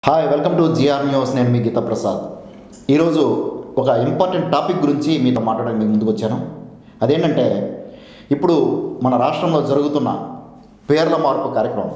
Hi welcome to G న్యూస్ news మీ గీతా ప్రసాద్ ఈరోజు ఒక ఇంపార్టెంట్ టాపిక్ గురించి మీతో మాట్లాడడానికి మీకు ముందుకు వచ్చాను అదేంటంటే ఇప్పుడు మన రాష్ట్రంలో జరుగుతున్న పేర్ల మార్పు కార్యక్రమం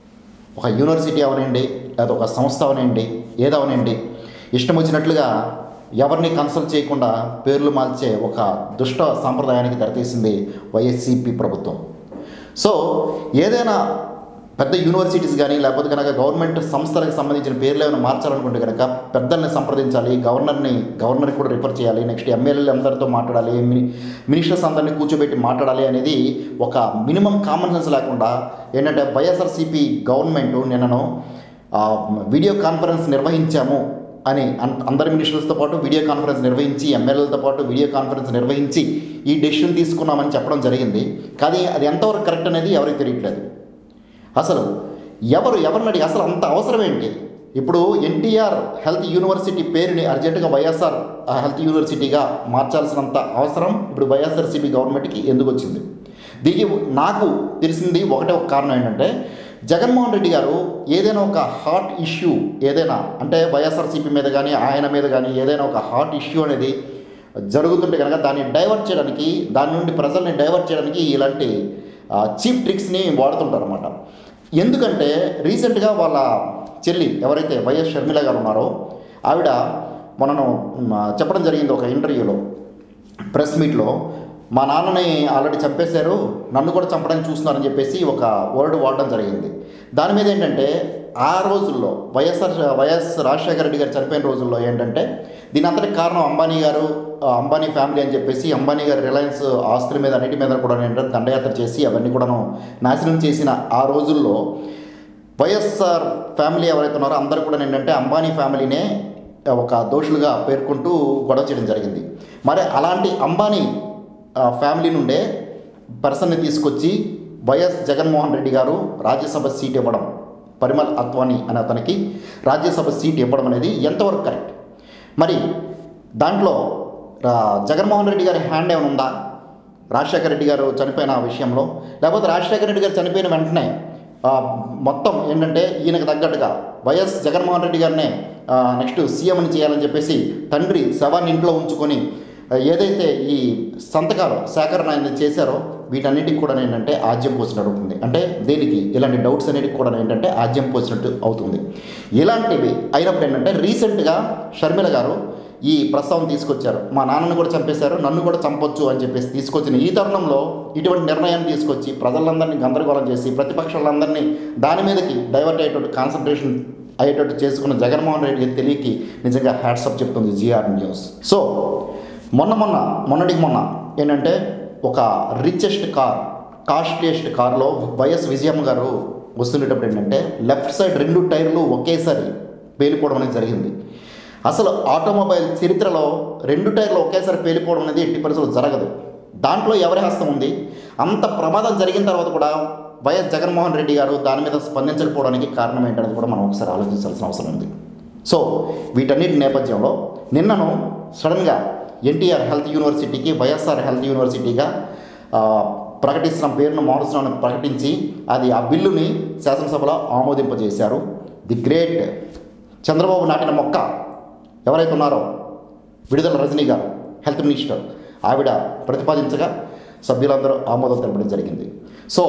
ఒక యూనివర్సిటీ అవనండి లేదా ఒక సంస్థ అవనండి ఏదవనండి ఇష్టం వచ్చినట్లుగా ఎవరిని కన్సల్ట్ చేయకుండా పేర్లు మార్చే ఒక దుష్ట సాంప్రదాయానికి తెరతీసింది వైఎస్సిపి ప్రభుత్వం సో ఏదైనా పెద్ద యూనివర్సిటీస్ కానీ లేకపోతే కనుక గవర్నమెంట్ సంస్థలకు సంబంధించిన పేర్లు ఏమైనా మార్చాలనుకుంటే కనుక పెద్దల్ని సంప్రదించాలి గవర్నర్ని గవర్నర్కి కూడా రిఫర్ చేయాలి నెక్స్ట్ ఎమ్మెల్యేలు అందరితో మాట్లాడాలి మిని మినిస్టర్స్ అందరినీ కూర్చోబెట్టి మాట్లాడాలి అనేది ఒక మినిమం కామన్ సెన్స్ లేకుండా ఏంటంటే వైఎస్ఆర్సీపీ గవర్నమెంట్ నిన్నను ఆ, వీడియో కాన్ఫరెన్స్ నిర్వహించాము అని అన్- అందరి మినిస్టర్స్తో పాటు వీడియో కాన్ఫరెన్స్ నిర్వహించి ఎమ్మెల్యేలతో పాటు వీడియో కాన్ఫరెన్స్ నిర్వహించి ఈ డెసిషన్ తీసుకున్నామని చెప్పడం జరిగింది కానీ అది ఎంతవరకు కరెక్ట్ అనేది ఎవరికి తెలియట్లేదు అసలు ఎవరు ఎవరిని అడిగి అసలు అంత అవసరం ఏంటి ఇప్పుడు ఎన్టీఆర్ హెల్త్ యూనివర్సిటీ పేరుని అర్జెంటుగా వైఎస్ఆర్ హెల్త్ యూనివర్సిటీగా మార్చాల్సినంత అవసరం ఇప్పుడు వైఎస్ఆర్సీపీ గవర్నమెంట్కి ఎందుకు వచ్చింది దీనికి నాకు తెలిసింది ఒకటే ఒక కారణం ఏంటంటే జగన్మోహన్ రెడ్డి గారు ఏదైనా ఒక హాట్ ఇష్యూ ఏదైనా అంటే వైఎస్ఆర్సీపీ మీద కానీ ఆయన మీద కానీ ఏదైనా ఒక హాట్ ఇష్యూ అనేది జరుగుతుంటే కనుక దాన్ని డైవర్ట్ చేయడానికి దాని నుండి ప్రజల్ని డైవర్ట్ చేయడానికి ఇలాంటి చీప్ ట్రిక్స్ని వాడుతుంటారు అనమాట ఎందుకంటే రీసెంట్గా వాళ్ళ చెల్లి ఎవరైతే వైఎస్ షర్మిల గారు ఉన్నారో ఆవిడ మనను మ్, చెప్పడం జరిగింది ఒక ఇంటర్వ్యూలో ప్రెస్ మీట్లో మా నాన్నని ఆల్రెడీ చంపేశారు నన్ను కూడా చంపడానికి చూస్తున్నారని చెప్పేసి ఒక వర్డ్ వాడడం జరిగింది దాని మీద ఏంటంటే ఆ రోజుల్లో వైఎస్ఆర్ వైఎస్ రాజశేఖర రెడ్డి గారు చనిపోయిన రోజుల్లో ఏంటంటే దీని అంతటి కారణం అంబానీ గారు ఆ, అంబానీ ఫ్యామిలీ అని చెప్పేసి అంబానీ గారు రిలయన్స్ ఆస్తుల మీద అన్నిటి మీద కూడా ఏంటంటే దండయాత్ర చేసి అవన్నీ కూడాను నాశనం చేసిన ఆ రోజుల్లో వైఎస్ఆర్ ఫ్యామిలీ ఎవరైతే ఉన్నారో అందరూ కూడా ఏంటంటే అంబానీ ఫ్యామిలీనే ఒక దోషులుగా పేర్కొంటూ గొడవ చేయడం జరిగింది మరి అలాంటి అంబానీ ఆ, ఫ్యామిలీ నుండే పర్సన్ని తీసుకొచ్చి వైఎస్ జగన్మోహన్ రెడ్డి గారు రాజ్యసభ సీట్ ఇవ్వడం పరిమల్ అత్వానీ అనే అతనికి రాజ్యసభ సీట్ ఇవ్వడం అనేది ఎంతవరకు కరెక్ట్ మరి దాంట్లో ఆ, జగన్మోహన్ రెడ్డి గారి హ్యాండ్ ఏమైనా ఉందా రాజశేఖర రెడ్డి గారు చనిపోయిన విషయంలో లేకపోతే రాజశేఖర రెడ్డి గారు చనిపోయిన వెంటనే ఆ, మొత్తం ఏంటంటే ఈయనకు తగ్గట్టుగా వైఎస్ జగన్మోహన్ రెడ్డి గారినే నెక్స్ట్ సీఎంని చేయాలని చెప్పేసి తండ్రి శవాన్ని ఇంట్లో ఉంచుకొని ఆ, ఏదైతే ఈ సంతకాలు సేకరణ అనేది చేశారో వీటన్నిటికి కూడా ఏంటంటే ఆజ్యం పోసినట్టు అవుతుంది అంటే దేనికి ఇలాంటి డౌట్స్ అనేటికి కూడా ఏంటంటే ఆజ్యం పోసినట్టు అవుతుంది ఇలాంటివి అయినప్పుడు ఏంటంటే రీసెంట్గా షర్మిల గారు ఈ ప్రస్తావన తీసుకొచ్చారు మా నాన్నను కూడా చంపేశారు నన్ను కూడా చంపొచ్చు అని చెప్పేసి తీసుకొచ్చిన ఈ తరుణంలో ఇటువంటి నిర్ణయాన్ని తీసుకొచ్చి ప్రజలందరినీ గందరగోళం చేసి ప్రతిపక్షాలందరినీ దాని మీదకి డైవర్ట్ అయ్యేటట్టు కాన్సన్ట్రేషన్ అయ్యేటట్టు చేసుకున్న జగన్మోహన్ రెడ్డి గారి తెలియకి నిజంగా హ్యాట్సప్ చెప్తుంది జిఆర్ న్యూస్ సో మొన్న మొన్న మొన్నటికి మొన్న ఏంటంటే ఒక రిచెస్ట్ కార్ కాస్ట్లియస్ట్ కార్లో వైఎస్ విజయమ్మ గారు వస్తుండేటప్పుడు ఏంటంటే లెఫ్ట్ సైడ్ రెండు టైర్లు ఒకేసారి పేలిపోవడం అనేది జరిగింది అసలు ఆటోమొబైల్ చరిత్రలో రెండు టైర్లు ఒకేసారి పేలిపోవడం అనేది ఎట్టి పరిస్థితుల్లో జరగదు దాంట్లో ఎవరి హస్తం ఉంది అంత ప్రమాదం జరిగిన తర్వాత కూడా వైఎస్ జగన్మోహన్ రెడ్డి గారు దాని మీద స్పందించకపోవడానికి కారణం ఏంటనేది కూడా మనం ఒకసారి ఆలోచించాల్సిన అవసరం ఉంది సో వీటన్నిటి నేపథ్యంలో నిన్నను సడన్గా ఎన్టీఆర్ హెల్త్ యూనివర్సిటీకి వైఎస్ఆర్ హెల్త్ యూనివర్సిటీగా ఆ, ప్రకటిస్తున్న పేరును మారుస్తున్నామని ప్రకటించి అది ఆ బిల్లుని శాసనసభలో ఆమోదింపజేశారు ది గ్రేట్ చంద్రబాబు నాటిన మొక్క ఎవరైతే ఉన్నారో విడుదల రజనీ గారు హెల్త్ మినిస్టర్ ఆవిడ ప్రతిపాదించగా సభ్యులందరూ ఆమోదం తెలపడం జరిగింది సో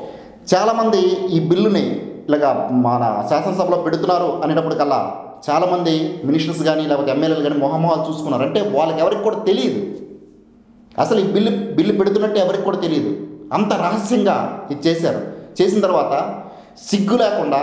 చాలామంది ఈ బిల్లుని ఇలాగా మన శాసనసభలో పెడుతున్నారు అనేటప్పటికల్లా చాలామంది మినిస్టర్స్ కానీ లేకపోతే ఎమ్మెల్యేలు కానీ మొహమ్మోహాలు చూసుకున్నారు అంటే వాళ్ళకి ఎవరికి కూడా తెలియదు అసలు ఈ బిల్లు బిల్లు పెడుతున్నట్టు ఎవరికి కూడా తెలియదు అంత రహస్యంగా ఇది చేశారు చేసిన తర్వాత సిగ్గు లేకుండా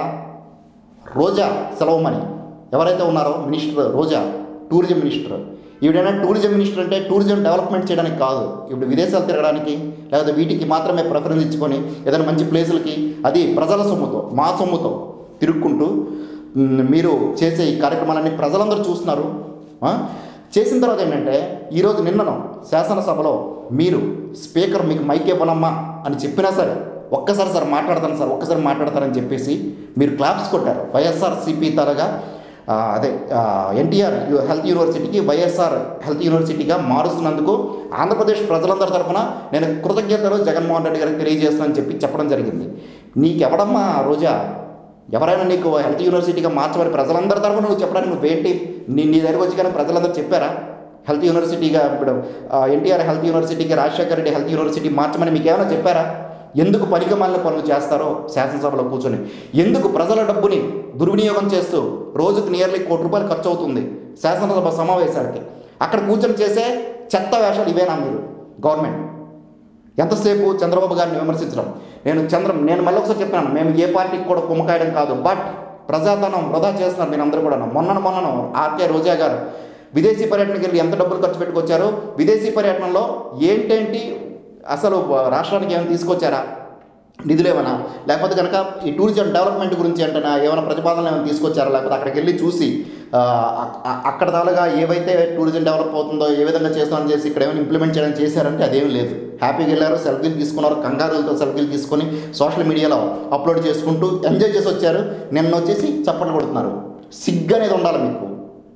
రోజా సెలవుమణి ఎవరైతే ఉన్నారో మినిస్టర్ రోజా టూరిజం మినిస్టర్ ఈవిడైనా టూరిజం మినిస్టర్ అంటే టూరిజం డెవలప్మెంట్ చేయడానికి కాదు ఇప్పుడు విదేశాలు తిరగడానికి లేకపోతే వీటికి మాత్రమే ప్రిఫరెన్స్ ఇచ్చుకొని ఏదైనా మంచి ప్లేసులకి అది ప్రజల సొమ్ముతో మా సొమ్ముతో తిరుక్కుంటూ మ్, మీరు చేసే ఈ కార్యక్రమాలన్నీ ప్రజలందరూ చూస్తున్నారు ఆ? చేసిన తర్వాత ఏంటంటే ఈరోజు నిన్నను శాసనసభలో మీరు స్పీకర్ మీకు మైక్ ఇవ్వనమ్మా అని చెప్పినా సరే ఒక్కసారి సార్ మాట్లాడతాను సార్ ఒక్కసారి మాట్లాడతారని చెప్పేసి మీరు క్లాప్స్ కొట్టారు వైఎస్ఆర్ సిపి తరగా ఆ, అదే ఎన్టీఆర్ హెల్త్ యూనివర్సిటీకి వైఎస్ఆర్ హెల్త్ యూనివర్సిటీగా మారుస్తున్నందుకు ఆంధ్రప్రదేశ్ ప్రజలందరి తరఫున నేను కృతజ్ఞతలు జగన్మోహన్ రెడ్డి గారికి తెలియజేస్తానని చెప్పి చెప్పడం జరిగింది నీకెవడమ్మా రోజా ఎవరైనా నీకు హెల్త్ యూనివర్సిటీగా మార్చమని ప్రజలందరి తరఫున నువ్వు చెప్పడానికి నువ్వేంటి నీ నీ దగ్గరకు వచ్చి కానీ ప్రజలందరూ చెప్పారా హెల్త్ యూనివర్సిటీగా ఇప్పుడు ఎన్టీఆర్ హెల్త్ యూనివర్సిటీకి రాజశేఖర రెడ్డి హెల్త్ యూనివర్సిటీ మార్చమని మీకు ఏమైనా చెప్పారా ఎందుకు పనికిమాలిన పనులు చేస్తారో శాసనసభలో కూర్చొని ఎందుకు ప్రజల డబ్బుని దుర్వినియోగం చేస్తూ రోజుకు నియర్లీ కోటి రూపాయలు ఖర్చు అవుతుంది శాసనసభ సమావేశాలకి అక్కడ కూర్చొని చేసే చెత్త వేషాలు ఇవేనా మీరు గవర్నమెంట్ ఎంతసేపు చంద్రబాబు గారిని విమర్శించడం నేను చంద్ర నేను మళ్ళీ ఒకసారి చెప్పాను మేము ఏ పార్టీకి కూడా కుమ్మకాయడం కాదు బట్ ప్రజాధనం వృధా చేస్తున్నారు మీరు అందరూ కూడా మొన్న మొన్నను ఆర్కే రోజా గారు విదేశీ పర్యటనకి వెళ్ళి ఎంత డబ్బులు ఖర్చు పెట్టుకొచ్చారో విదేశీ పర్యటనలో ఏంటేంటి అసలు రాష్ట్రానికి ఏమైనా తీసుకొచ్చారా నిధులు ఏమైనా లేకపోతే కనుక ఈ టూరిజం డెవలప్మెంట్ గురించి అంటేనా ఏమైనా ప్రతిపాదనలు ఏమైనా తీసుకొచ్చారా లేకపోతే అక్కడికి వెళ్ళి చూసి ఆ, అ- అక్కడ తాలుగా ఏవైతే టూరిజం డెవలప్ అవుతుందో ఏ విధంగా చేస్తామని చేసి ఇక్కడ ఏమైనా ఇంప్లిమెంట్ చేయడం చేశారంటే అదేం లేదు హ్యాపీగా వెళ్ళారు సెల్ఫీలు తీసుకున్నారు కంగారులతో సెల్ఫీలు తీసుకొని సోషల్ మీడియాలో అప్లోడ్ చేసుకుంటూ ఎంజాయ్ చేసి వచ్చారు నిన్న వచ్చేసి చప్పట్లు కొడుతున్నారు సిగ్గు అనేది ఉండాలి మీకు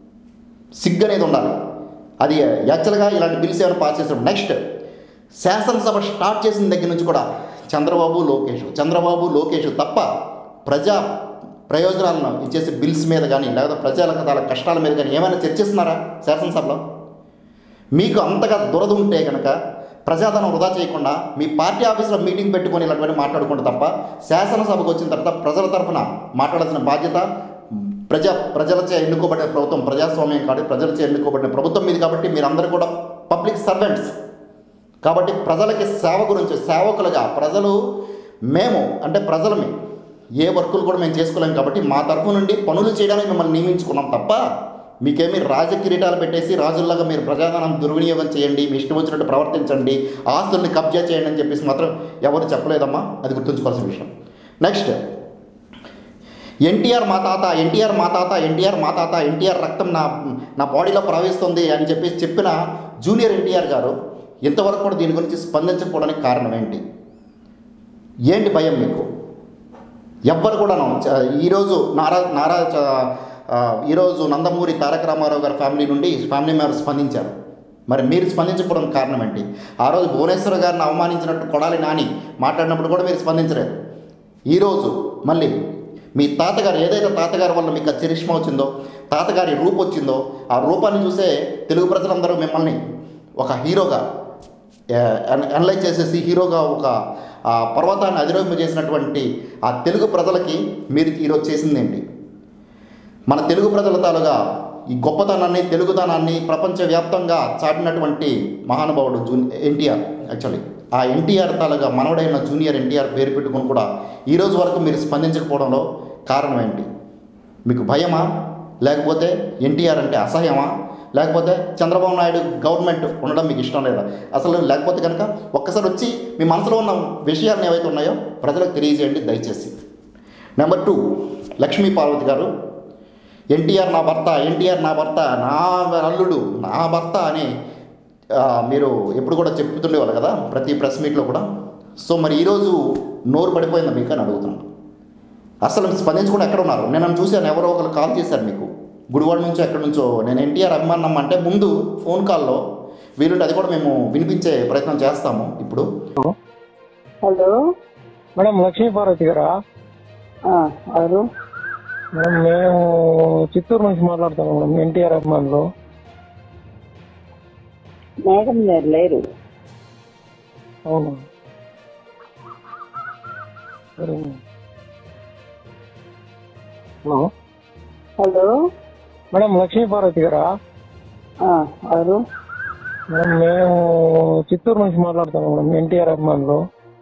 సిగ్గు అనేది ఉండాలి అది యాక్చువల్గా ఇలాంటి బిల్స్ ఏమైనా పాస్ చేస్తారు నెక్స్ట్ శాసనసభ స్టార్ట్ చేసిన దగ్గర నుంచి కూడా చంద్రబాబు లోకేష్ చంద్రబాబు లోకేష్ తప్ప ప్రజా ప్రయోజనాలను ఇచ్చేసి బిల్స్ మీద కానీ లేకపోతే ప్రజల వాళ్ళ కష్టాల మీద కానీ ఏమైనా చర్చిస్తున్నారా శాసనసభలో మీకు అంతగా దురద ఉంటే కనుక ప్రజాధనం వృధా చేయకుండా మీ పార్టీ ఆఫీసులో మీటింగ్ పెట్టుకొని ఇలాంటివన్నీ మాట్లాడుకుంటే తప్ప శాసనసభకు వచ్చిన తర్వాత ప్రజల తరఫున మాట్లాడాల్సిన బాధ్యత ప్రజా ప్రజలచే ఎన్నుకోబడిన ప్రభుత్వం ప్రజాస్వామ్యం కాదు ప్రజలచే ఎన్నుకోబడిన ప్రభుత్వం మీద కాబట్టి మీరందరూ కూడా పబ్లిక్ సర్వెంట్స్ కాబట్టి ప్రజలకి సేవ గురించి సేవకులుగా ప్రజలు మేము అంటే ప్రజలమే ఏ వర్కులు కూడా మేము చేసుకోలేం కాబట్టి మా తరఫు నుండి పనులు చేయడానికి మిమ్మల్ని నియమించుకున్నాం తప్ప మీకేమి రాజకిరీటాలు పెట్టేసి రాజుల్లాగా మీరు ప్రజాధనం దుర్వినియోగం చేయండి మీ ఇష్టం వచ్చినట్టు ప్రవర్తించండి ఆస్తుల్ని కబ్జా చేయండి అని చెప్పేసి మాత్రం ఎవరు చెప్పలేదమ్మా అది గుర్తుంచుకోవాల్సిన విషయం నెక్స్ట్ ఎన్టీఆర్ మా తాత ఎన్టీఆర్ మా తాత ఎన్టీఆర్ మా తాత ఎన్టీఆర్ రక్తం నా నా బాడీలో ప్రవహిస్తుంది అని చెప్పేసి చెప్పిన జూనియర్ ఎన్టీఆర్ గారు ఇంతవరకు కూడా దీని గురించి స్పందించకపోవడానికి కారణం ఏంటి ఏంటి భయం మీకు ఎవ్వరు కూడాను చ- ఈరోజు నారా నారా చ- ఆ, ఈరోజు నందమూరి తారక రామారావు గారి ఫ్యామిలీ నుండి ఫ్యామిలీ మెంబర్స్ స్పందించారు మరి మీరు స్పందించకపోవడం కారణం ఏంటి ఆ రోజు భువనేశ్వర్ గారిని అవమానించినట్టు కొడాలి నాని మాట్లాడినప్పుడు కూడా మీరు స్పందించలేదు ఈరోజు మళ్ళీ మీ తాతగారు ఏదైతే తాతగారి వల్ల మీకు ఆ చరిష్మా వచ్చిందో తాతగారి రూపు వచ్చిందో ఆ రూపాన్ని చూసే తెలుగు ప్రజలందరూ మిమ్మల్ని ఒక హీరోగా అనలైజ్ చేసేసి హీరోగా ఒక ఆ పర్వతాన్ని అధిరోహింపజేసినటువంటి ఆ తెలుగు ప్రజలకి మీరు ఈరోజు చేసిందేంటి మన తెలుగు ప్రజల తాలుగా ఈ గొప్పతనాన్ని తెలుగుతనాన్ని ప్రపంచవ్యాప్తంగా చాటినటువంటి మహానుభావుడు జూన్ ఎన్టీఆర్ యాక్చువల్లీ ఆ ఎన్టీఆర్ తాలుగా మనవడైన జూనియర్ ఎన్టీఆర్ పేరు పెట్టుకుని కూడా ఈ రోజు వరకు మీరు స్పందించకపోవడంలో కారణం ఏంటి మీకు భయమా లేకపోతే ఎన్టీఆర్ అంటే అసహ్యమా లేకపోతే చంద్రబాబు నాయుడు గవర్నమెంట్ ఉండడం మీకు ఇష్టం లేదా అసలు లేకపోతే కనుక ఒక్కసారి వచ్చి మీ మనసులో ఉన్న విషయాలను ఏవైతే ఉన్నాయో ప్రజలకు తెలియజేయండి దయచేసి నెంబర్ టూ లక్ష్మీ పార్వతి గారు ఎన్టీఆర్ నా భర్త ఎన్టీఆర్ నా భర్త నా అల్లుడు నా భర్త అని ఆ, మీరు ఎప్పుడు కూడా చెప్తుండేవాళ్ళు కదా ప్రతి ప్రెస్ మీట్లో కూడా సో మరి ఈరోజు నోరు పడిపోయిందా మీకు అని అడుగుతున్నాను అసలు స్పందించకుండా ఎక్కడ ఉన్నారు నేను నన్ను చూశాను ఎవరో ఒకరు కాల్ చేశారు మీకు గుడివాడ నుంచో ఎక్కడి నుంచో నేను ఎన్టీఆర్ అభిమానం అంటే ముందు ఫోన్ కాల్లో వీలుంటే అది కూడా మేము వినిపించే ప్రయత్నం చేస్తాము ఇప్పుడు హలో మేడం లక్ష్మీ పార్వతి గారా ఆ, ఎవరు మేడం మేము చిత్తూరు నుంచి మాట్లాడుతున్నాం మేడం ఎన్టీఆర్ అభిమానులు మేడం గారు లేరు అవును సరే hello hello madam Lakshmi Parvathi గారా ఆ, ఎవరు మేడం మేము చిత్తూరు నుంచి మాట్లాడుతున్నాం మేడం ఎన్టీఆర్ అభిమానులు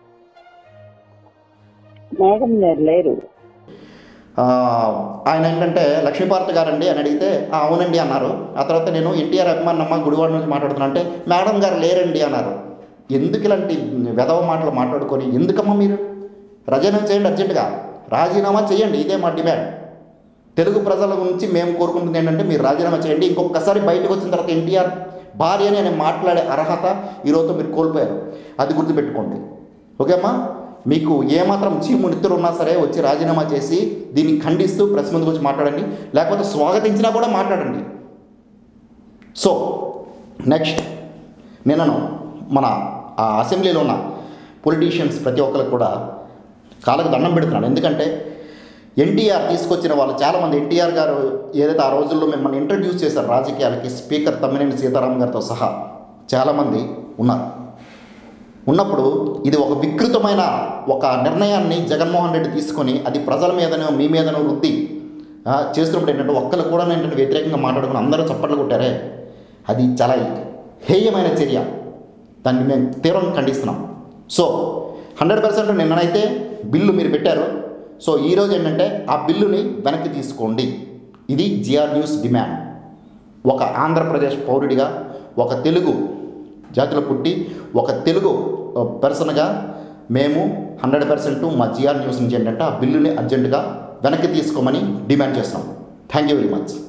మేడం గారు లేరు ఆ, ఆయన ఏంటంటే లక్ష్మీపార్త గారండి అని అడిగితే "ఆ, అవునండి అన్నారు ఆ తర్వాత నేను ఎన్టీఆర్ అభిమానమ్మ గుడివాడ నుంచి మాట్లాడుతున్నా అంటే మేడం గారు లేరండి అన్నారు ఎందుకు ఇలాంటి వెధవ మాటలు మాట్లాడుకొని ఎందుకమ్మా మీరు రాజీనామా చేయండి అర్జెంటుగా రాజీనామా చేయండి ఇదే మా డిమాండ్ తెలుగు ప్రజల గురించి మేము కోరుకుంటుంది ఏంటంటే మీరు రాజీనామా చేయండి ఇంకొకసారి బయటకు వచ్చిన తర్వాత ఎన్టీఆర్ భార్య అని ఆయన మాట్లాడే అర్హత ఈరోజు మీరు కోల్పోయారు అది గుర్తుపెట్టుకోండి ఓకే అమ్మా మీకు ఏమాత్రం చీము నిద్ర ఉన్నా సరే వచ్చి రాజీనామా చేసి దీన్ని ఖండిస్తూ ప్రెస్ ముందుకు వచ్చి మాట్లాడండి లేకపోతే స్వాగతించినా కూడా మాట్లాడండి సో నెక్స్ట్ నిన్నను మన ఆ అసెంబ్లీలో ఉన్న పొలిటీషియన్స్ ప్రతి ఒక్కరికి కూడా కాళ్ళకు దండం పెడుతున్నాను ఎందుకంటే ఎన్టీఆర్ తీసుకొచ్చిన వాళ్ళు చాలామంది ఎన్టీఆర్ గారు ఏదైతే ఆ రోజుల్లో మిమ్మల్ని ఇంట్రడ్యూస్ చేశారు రాజకీయాలకి స్పీకర్ తమ్మినేని సీతారాం గారితో సహా చాలామంది ఉన్నారు ఉన్నప్పుడు ఇది ఒక వికృతమైన ఒక నిర్ణయాన్ని జగన్మోహన్ రెడ్డి తీసుకొని అది ప్రజల మీదనో మీ మీదనో వృద్ధి ఆ, చేస్తున్నప్పుడు ఏంటంటే ఒక్కరు కూడా ఏంటంటే వ్యతిరేకంగా మాట్లాడుకుని అందరూ చప్పట్లు కొట్టారే అది చాలా హేయమైన చర్య దాన్ని మేము తీవ్రంగా ఖండిస్తున్నాం సో హండ్రెడ్ పర్సెంట్ నిన్ననైతే బిల్లు మీరు పెట్టారు సో ఈరోజు ఏంటంటే ఆ బిల్లుని వెనక్కి తీసుకోండి ఇది జిఆర్ న్యూస్ డిమాండ్ ఒక ఆంధ్రప్రదేశ్ పౌరుడిగా ఒక తెలుగు జాతిలో పుట్టి ఒక తెలుగు ఆ, పర్సన్గా మేము హండ్రెడ్ పర్సెంట్ మా జిఆర్ న్యూస్ నుంచి ఏంటంటే ఆ బిల్లుని అర్జెంటుగా వెనక్కి తీసుకోమని డిమాండ్ చేస్తున్నాం థ్యాంక్ యూ వెరీ మచ్